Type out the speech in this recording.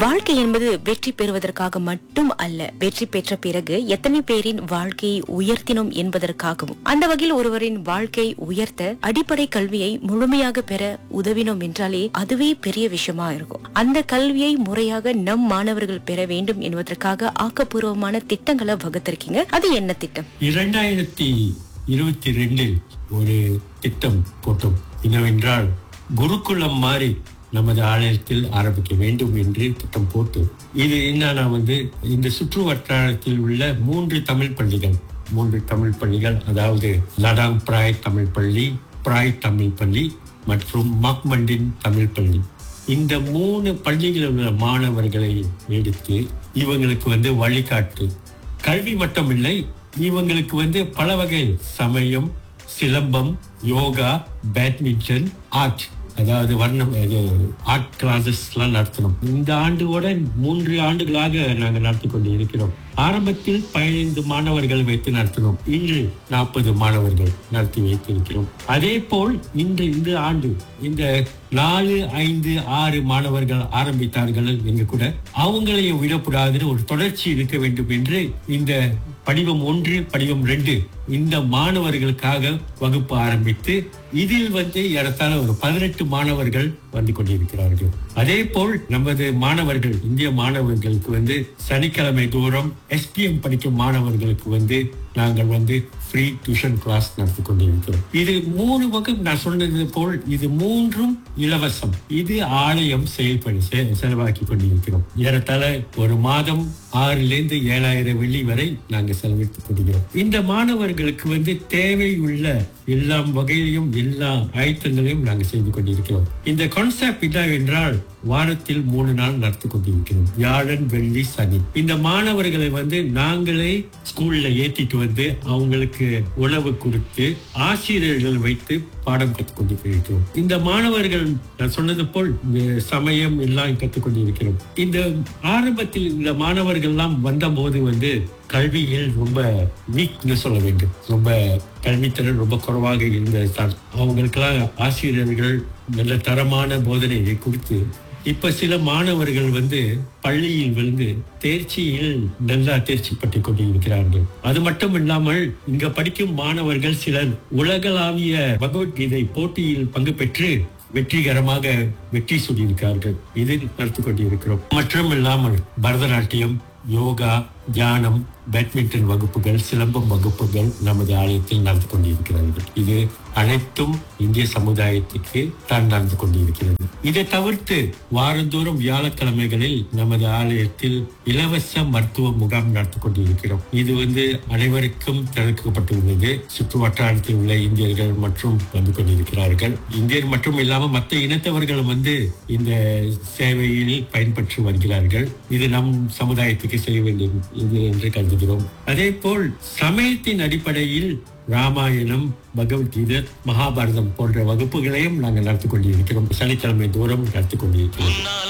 வாழ்க்கை என்பது வெற்றி பெறுவதற்காக மட்டும் அல்ல வெற்றி பெற்ற பிறகு எத்தனை பேரின் வாழ்க்கையை உயர்த்தினோம் என்பதற்காகவும் அந்த வகையில் ஒருவரின் வாழ்க்கை உயர்த்த அடிப்படை கல்வியை முழுமையாக பெற உதவினோம் என்றாலே அதுவே பெரிய விஷயமா இருக்கும் அந்த கல்வியை முறையாக நம் மாணவர்கள் பெற வேண்டும் என்பதற்காக ஆக்கப்பூர்வமான திட்டங்களை வகுத்திருக்கீங்க அது என்ன திட்டம் இரண்டாயிரத்தி இருபத்தி ரெண்டில் ஒரு திட்டம் போட்டோம் என்னவென்றால் குருகுலம் மாதிரி நமது ஆலயத்தில் ஆரம்பிக்க வேண்டும் என்று திட்டம் போட்டு இது என்னன்னா வந்து இந்த சுற்று வட்டாரத்தில் உள்ள மூன்று தமிழ் பள்ளிகள் மூன்று தமிழ் பள்ளிகள் அதாவது லடாங் பிராய் தமிழ் பள்ளி பிராய் தமிழ் பள்ளி மற்றும் மக்மண்டின் தமிழ் பள்ளி இந்த மூணு பள்ளிகளில் உள்ள மாணவர்களை எடுத்து இவங்களுக்கு வந்து வழிகாட்டு கல்வி மட்டும் இல்லை இவங்களுக்கு வந்து பல வகை சமயம் சிலம்பம் யோகா பேட்மிண்டன் ஆர்ட் அதாவது வர்ணம் ஆர்ட் கிளாஸஸ் எல்லாம் நடத்தணும் இந்த ஆண்டோட மூன்று ஆண்டுகளாக நாங்கள் நடத்தி கொண்டு இருக்கிறோம் ஆரம்பத்தில் பதினைந்து மாணவர்கள் வைத்து நடத்தினோம் இன்று நாற்பது மாணவர்கள் நடத்தி வைத்திருக்கிறோம் அதே போல் இன்று இந்த ஆண்டு இந்த நாலு ஐந்து ஆறு மாணவர்கள் ஆரம்பித்தார்கள் எங்க கூட அவங்களையும் விடக்கூடாதுன்னு ஒரு தொடர்ச்சி இருக்க வேண்டும் என்று இந்த படிவம் ஒன்று படிவம் ரெண்டு இந்த மாணவர்களுக்காக வகுப்பு ஆரம்பித்து இதில் வந்து ஏறத்தாழ ஒரு பதினெட்டு மாணவர்கள் வந்து கொண்டிருக்கிறார்கள் அதே போல் நமது மாணவர்கள் இந்திய மாணவர்களுக்கு வந்து சனிக்கிழமை தூரம் எஸ்பிஎம் படிக்கும் மாணவர்களுக்கு வந்து நாங்கள் வந்து ஃப்ரீ டியூஷன் கிளாஸ் நடத்தி கொண்டிருக்கிறோம் இது மூணு வகுப்பு நான் சொன்னது போல் இது மூன்றும் இலவசம் இது ஆலயம் செயல்படி செ- செலவாக்கி கொண்டிருக்கிறோம் ஏறத்தாழ ஒரு மாதம் ஆறிலிருந்து ஏழாயிரம் வெள்ளி வரை நாங்கள் செலவிட்டுக் கொண்டிருக்கிறோம் இந்த மாணவர்களுக்கு வந்து தேவையுள்ள எல்லா வகையிலும் எல்லா ஆயத்தங்களையும் நாங்கள் செய்து கொண்டிருக்கிறோம் இந்த கான்செப்ட் என்னவென்றால் வாரத்தில் மூணு நாள் நடத்தி கொண்டிருக்கிறோம் வியாழன் வெள்ளி சனி இந்த மாணவர்களை வந்து நாங்களே ஸ்கூல்ல ஏத்திட்டு வந்து அவங்களுக்கு உணவு கொடுத்து ஆசிரியர்கள் வைத்து பாடம் கற்றுக் கொண்டிருக்கிறோம் இந்த மாணவர்கள் நான் சொன்னது போல் இந்த சமயம் எல்லாம் கற்றுக் கொண்டிருக்கிறோம் இந்த ஆரம்பத்தில் இந்த மாணவர்கள் எல்லாம் வந்த போது வந்து கல்வியில் ரொம்ப வீக்னு சொல்ல வேண்டும் ரொம்ப கல்வித்திறன் ரொம்ப குறைவாக இருந்தது அவங்களுக்கெல்லாம் ஆசிரியர்கள் நல்ல தரமான போதனையை கொடுத்து இப்ப சில மாணவர்கள் வந்து பள்ளியில் வந்து தேர்ச்சியில் நல்லா தேர்ச்சி பற்றி கொண்டிருக்கிறார்கள் அது மட்டும் இல்லாமல் இங்க படிக்கும் மாணவர்கள் சிலர் உலகளாவிய பகவத்கீதை போட்டியில் பங்கு பெற்று வெற்றிகரமாக வெற்றி சொல்லியிருக்கிறார்கள் இதில் நடத்தி கொண்டிருக்கிறோம் மற்றும் இல்லாமல் பரதநாட்டியம் யோகா தியானம் பேட்மிண்டன் வகுப்புகள் சிலம்பம் வகுப்புகள் நமது ஆலயத்தில் நடந்து கொண்டிருக்கிறார்கள் இது அனைத்தும் இந்திய சமுதாயத்துக்கு தான் நடந்து கொண்டிருக்கிறது இதை தவிர்த்து வாரந்தோறும் வியாழக்கிழமைகளில் நமது ஆலயத்தில் இலவச மருத்துவ முகாம் நடத்தி கொண்டிருக்கிறோம் இது வந்து அனைவருக்கும் திறக்கப்பட்டுள்ளது சுற்று வட்டாரத்தில் உள்ள இந்தியர்கள் மற்றும் வந்து கொண்டிருக்கிறார்கள் இந்தியர் மட்டும் இல்லாம மற்ற இனத்தவர்களும் வந்து இந்த சேவையில் பயன்பெற்று வருகிறார்கள் இது நம் சமுதாயத்துக்கு செய்ய வேண்டிய இது என்று கருதுகிறோம் அதே போல் சமயத்தின் அடிப்படையில் ராமாயணம் பகவத்கீதை மகாபாரதம் போன்ற வகுப்புகளையும் நாங்கள் நடத்தி கொண்டிருக்கிறோம் சனிக்கிழமை தூரம் நடத்தி கொண்டிருக்கிறோம்